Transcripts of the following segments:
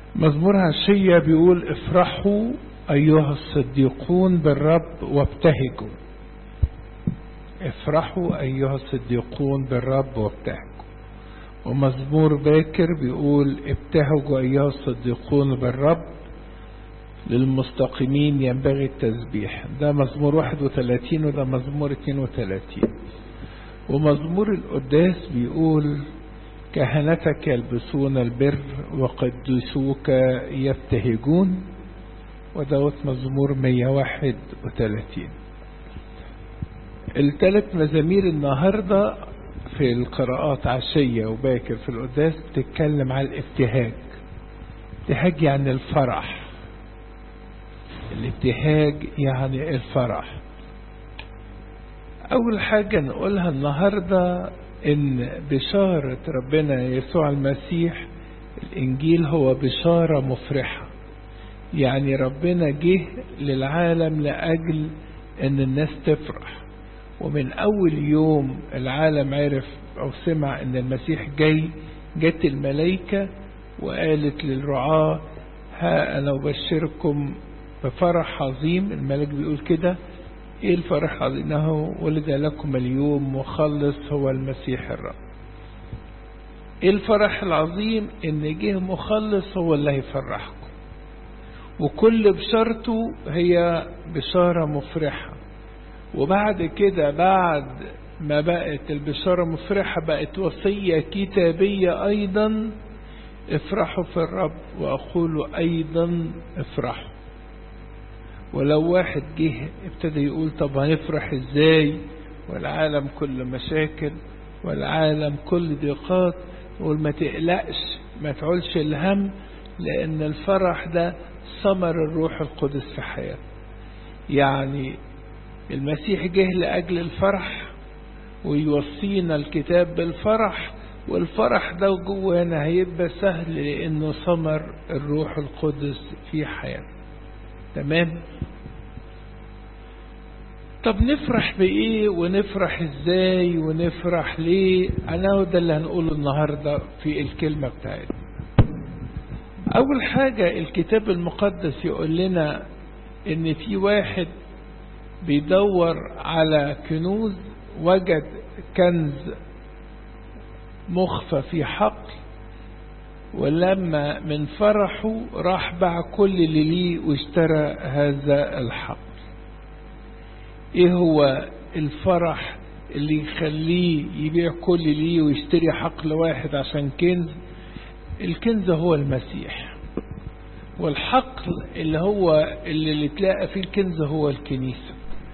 مزمور عشية بيقول افرحوا أيها الصديقون بالرب وابتهجوا افرحوا أيها الصديقون بالرب وابتهجوا ومزمور باكر بيقول ابتهجوا أيها الصديقون بالرب للمستقيمين ينبغي التسبيح ده مزمور 31 وده مزمور 32 ومزمور القداس بيقول كهنتك يلبسون البر وقدسوك يبتهجون ودوت مزمور 131 الثلاث مزامير النهاردة في القراءات عشية وباكر في القداس بتتكلم على الابتهاج ابتهاج يعني الفرح الابتهاج يعني الفرح أول حاجة نقولها النهاردة إن بشارة ربنا يسوع المسيح الإنجيل هو بشارة مفرحة يعني ربنا جه للعالم لأجل إن الناس تفرح ومن أول يوم العالم عرف أو سمع إن المسيح جاي جت الملائكة وقالت للرعاة ها أنا أبشركم بفرح عظيم الملك بيقول كده ايه الفرح العظيم انه ولد لكم اليوم مخلص هو المسيح الرب ايه الفرح العظيم ان جه مخلص هو اللي هيفرحكم وكل بشارته هي بشارة مفرحة وبعد كده بعد ما بقت البشارة مفرحة بقت وصية كتابية أيضا افرحوا في الرب وأقول أيضا افرحوا ولو واحد جه ابتدى يقول طب هنفرح ازاي والعالم كل مشاكل والعالم كل ضيقات يقول ما تقلقش ما تعولش الهم لأن الفرح ده ثمر الروح القدس في حياتك يعني المسيح جه لأجل الفرح ويوصينا الكتاب بالفرح والفرح ده جوانا هيبقى سهل لأنه ثمر الروح القدس في حياتنا تمام طب نفرح بإيه ونفرح إزاي ونفرح ليه أنا ده اللي هنقوله النهاردة في الكلمة بتاعتنا أول حاجة الكتاب المقدس يقول لنا إن في واحد بيدور على كنوز وجد كنز مخفى في حقل ولما من فرحه راح باع كل اللي ليه واشترى هذا الحقل ايه هو الفرح اللي يخليه يبيع كل اللي ليه ويشتري حقل واحد عشان كنز الكنز هو المسيح والحقل اللي هو اللي, اللي تلاقى فيه الكنز هو الكنيسة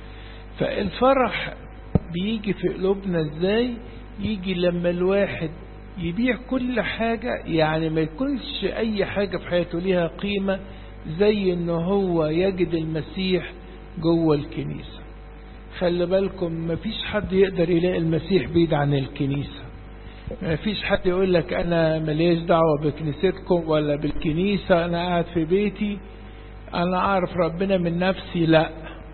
فالفرح بيجي في قلوبنا ازاي يجي لما الواحد يبيع كل حاجة يعني ما يكونش أي حاجة في حياته ليها قيمة زي إنه هو يجد المسيح جوه الكنيسة خلي بالكم ما فيش حد يقدر يلاقي المسيح بعيد عن الكنيسة ما فيش حد يقول لك أنا مليش دعوة بكنيستكم ولا بالكنيسة أنا قاعد في بيتي أنا أعرف ربنا من نفسي لا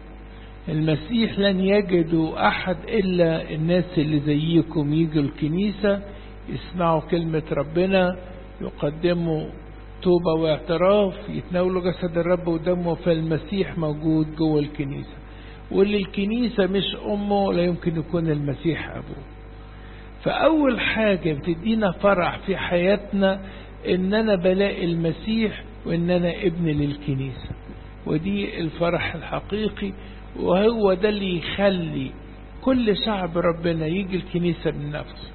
المسيح لن يجدوا أحد إلا الناس اللي زيكم يجوا الكنيسة يسمعوا كلمة ربنا يقدموا توبة واعتراف يتناولوا جسد الرب ودمه فالمسيح موجود جوه الكنيسة واللي الكنيسة مش أمه لا يمكن يكون المسيح أبوه فأول حاجة بتدينا فرح في حياتنا إن أنا بلاقي المسيح وإن أنا ابن للكنيسة ودي الفرح الحقيقي وهو ده اللي يخلي كل شعب ربنا يجي الكنيسة من نفسه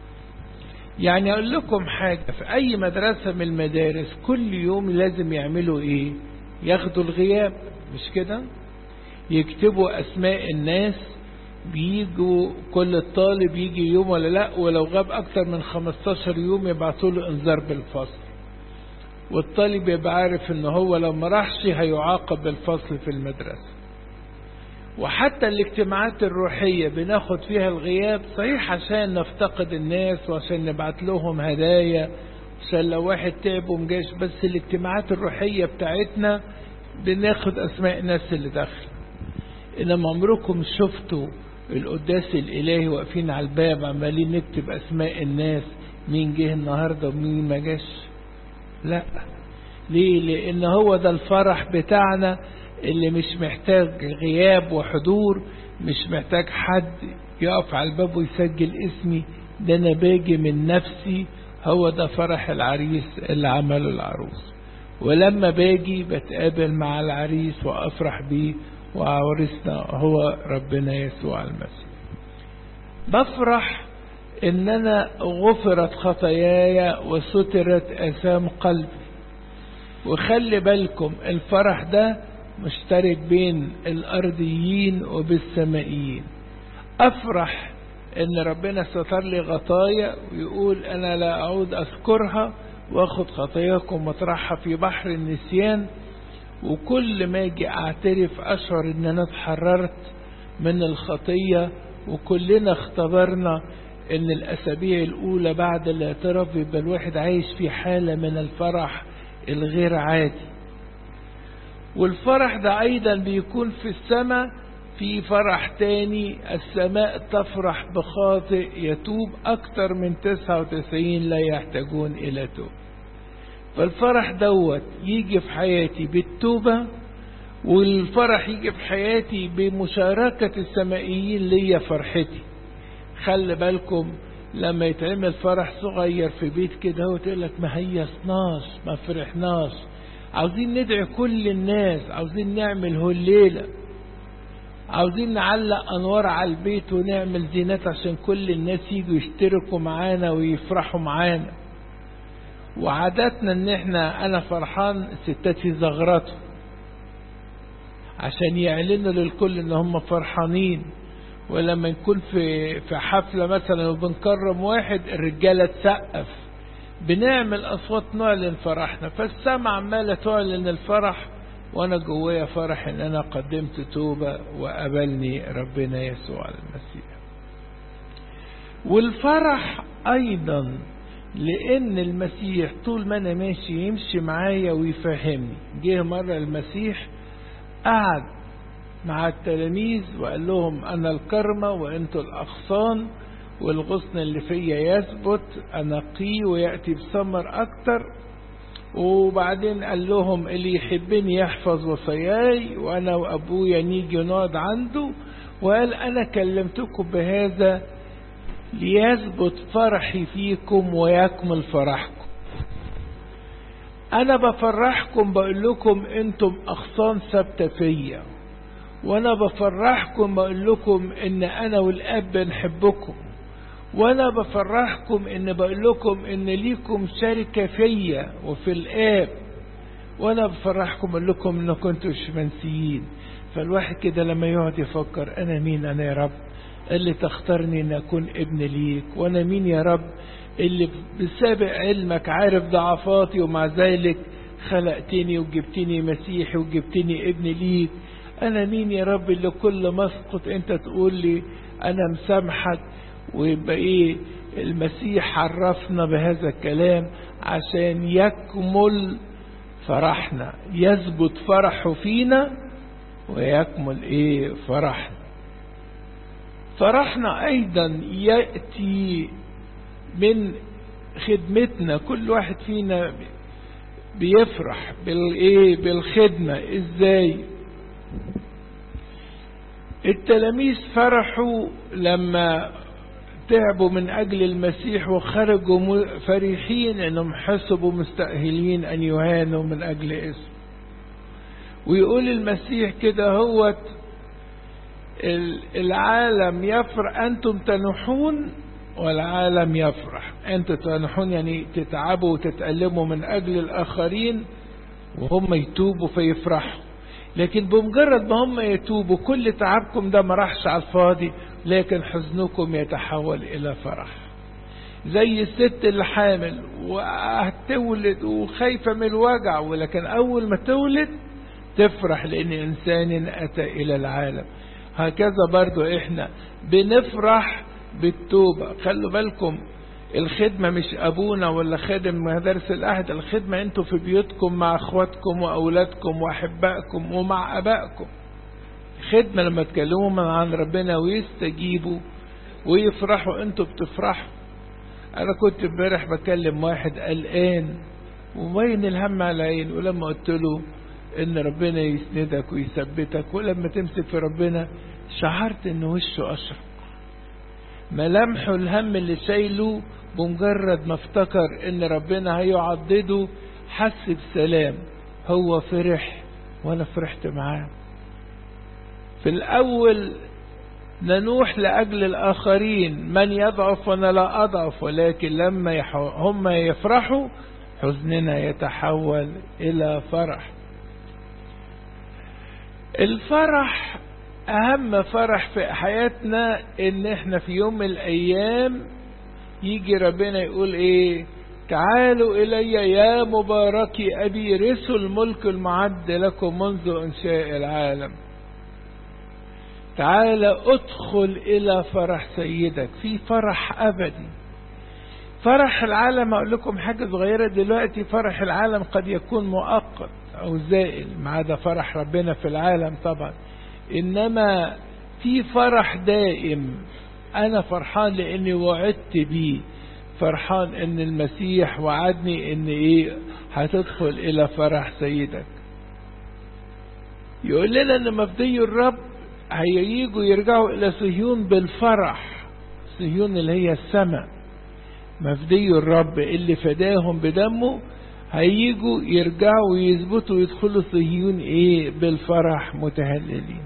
يعني أقول لكم حاجة في أي مدرسة من المدارس كل يوم لازم يعملوا إيه ياخدوا الغياب مش كده يكتبوا أسماء الناس بيجوا كل الطالب يجي يوم ولا لا ولو غاب أكتر من 15 يوم يبعثوا له إنذار بالفصل والطالب يبقى عارف إن هو لو ما راحش هيعاقب بالفصل في المدرسة وحتى الاجتماعات الروحية بناخد فيها الغياب صحيح عشان نفتقد الناس وعشان نبعت لهم هدايا عشان لو واحد تعب ومجاش بس الاجتماعات الروحية بتاعتنا بناخد أسماء الناس اللي داخل إنما عمركم شفتوا القداس الإلهي واقفين على الباب عمالين نكتب أسماء الناس مين جه النهاردة ومين ما جاش لا ليه لان هو ده الفرح بتاعنا اللي مش محتاج غياب وحضور مش محتاج حد يقف على الباب ويسجل اسمي ده انا باجي من نفسي هو ده فرح العريس اللي عمله العروس ولما باجي بتقابل مع العريس وافرح بيه وعرسنا هو ربنا يسوع المسيح بفرح ان انا غفرت خطاياي وسترت اثام قلبي وخلي بالكم الفرح ده مشترك بين الارضيين وبالسمائيين افرح ان ربنا ستر لي غطايا ويقول انا لا اعود اذكرها واخد خطاياكم واطرحها في بحر النسيان وكل ما اجي اعترف اشعر ان انا اتحررت من الخطية وكلنا اختبرنا ان الاسابيع الاولى بعد الاعتراف يبقى الواحد عايش في حالة من الفرح الغير عادي والفرح ده ايضا بيكون في السماء في فرح تاني السماء تفرح بخاطئ يتوب أكثر من 99 لا يحتاجون إلى توب فالفرح دوت يجي في حياتي بالتوبة والفرح يجي في حياتي بمشاركة السمائيين ليا فرحتي خلي بالكم لما يتعمل فرح صغير في بيت كده وتقول لك ما هيصناش ما فرحناش عاوزين ندعي كل الناس عاوزين نعمل هالليله عاوزين نعلق انوار على البيت ونعمل زينات عشان كل الناس يجوا يشتركوا معانا ويفرحوا معانا وعاداتنا ان احنا انا فرحان الستات يزغرطوا عشان يعلنوا للكل ان هم فرحانين ولما نكون في في حفلة مثلا وبنكرم واحد الرجالة تسقف بنعمل اصوات نعلن فرحنا فالسمع عمالة تعلن الفرح وانا جوايا فرح ان انا قدمت توبة وقبلني ربنا يسوع المسيح والفرح ايضا لان المسيح طول ما انا ماشي يمشي معايا ويفهمني جه مرة المسيح قعد مع التلاميذ وقال لهم انا الكرمة وانتوا الاغصان والغصن اللي فيا يثبت انقيه ويأتي بثمر اكتر وبعدين قال لهم اللي يحبني يحفظ وصاياي وانا وابويا نيجي نقعد عنده وقال انا كلمتكم بهذا ليثبت فرحي فيكم ويكمل فرحكم انا بفرحكم بقول لكم انتم اغصان ثابته فيا وانا بفرحكم بقول لكم ان انا والاب بنحبكم وانا بفرحكم ان بقول لكم ان ليكم شركة فيا وفي الاب وانا بفرحكم اقول لكم ان كنتوش منسيين فالواحد كده لما يقعد يفكر انا مين انا يا رب اللي تختارني ان اكون ابن ليك وانا مين يا رب اللي بسابق علمك عارف ضعفاتي ومع ذلك خلقتني وجبتني مسيحي وجبتني ابن ليك انا مين يا رب اللي كل ما اسقط انت تقول لي انا مسامحك ويبقى ايه المسيح عرفنا بهذا الكلام عشان يكمل فرحنا يثبت فرحه فينا ويكمل ايه فرحنا فرحنا ايضا يأتي من خدمتنا كل واحد فينا بيفرح بالايه بالخدمة ازاي التلاميذ فرحوا لما تعبوا من أجل المسيح وخرجوا فرحين أنهم حسبوا مستأهلين أن يهانوا من أجل اسم ويقول المسيح كده هو العالم يفرح أنتم تنحون والعالم يفرح أنتم تنحون يعني تتعبوا وتتألموا من أجل الآخرين وهم يتوبوا فيفرحوا لكن بمجرد ما هم يتوبوا كل تعبكم ده ما راحش على الفاضي لكن حزنكم يتحول إلى فرح زي الست اللي حامل وهتولد وخايفة من الوجع ولكن أول ما تولد تفرح لأن إنسان أتى إلى العالم هكذا برضو إحنا بنفرح بالتوبة خلوا بالكم الخدمة مش أبونا ولا خادم مدارس الأهد الخدمة أنتوا في بيوتكم مع أخواتكم وأولادكم وأحبائكم ومع أبائكم خدمة لما تكلموا عن ربنا ويستجيبوا ويفرحوا أنتوا بتفرحوا أنا كنت امبارح بكلم واحد قلقان ومبين الهم على عين ولما قلت له ان ربنا يسندك ويثبتك ولما تمسك في ربنا شعرت ان وشه اشرق ملامحه الهم اللي شايله بمجرد ما افتكر ان ربنا هيعضده حس بسلام هو فرح وانا فرحت معاه في الاول ننوح لاجل الاخرين من يضعف وانا لا اضعف ولكن لما هم يفرحوا حزننا يتحول الى فرح الفرح اهم فرح في حياتنا ان احنا في يوم من الايام يجي ربنا يقول ايه تعالوا الي يا مباركي ابي رثوا الملك المعد لكم منذ انشاء العالم تعال ادخل الى فرح سيدك في فرح ابدي فرح العالم اقول لكم حاجه صغيره دلوقتي فرح العالم قد يكون مؤقت او زائل ما عدا فرح ربنا في العالم طبعا انما في فرح دائم انا فرحان لاني وعدت بيه فرحان ان المسيح وعدني ان ايه هتدخل الى فرح سيدك يقول لنا ان مفدي الرب هييجوا يرجعوا الى صهيون بالفرح صهيون اللي هي السماء مفدي الرب اللي فداهم بدمه هيجوا يرجعوا ويثبتوا يدخلوا صهيون ايه بالفرح متهللين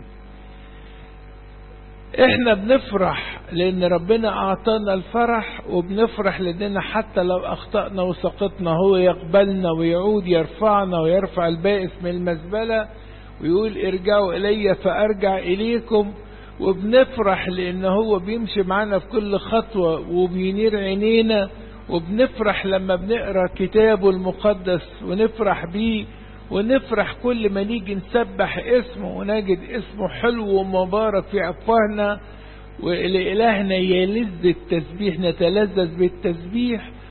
احنا بنفرح لان ربنا اعطانا الفرح وبنفرح لاننا حتى لو اخطأنا وسقطنا هو يقبلنا ويعود يرفعنا ويرفع البائس من المزبلة ويقول ارجعوا الي فارجع اليكم وبنفرح لان هو بيمشي معانا في كل خطوة وبينير عينينا وبنفرح لما بنقرا كتابه المقدس ونفرح بيه ونفرح كل ما نيجي نسبح اسمه ونجد اسمه حلو ومبارك في أفواهنا ولإلهنا يلذ التسبيح نتلذذ بالتسبيح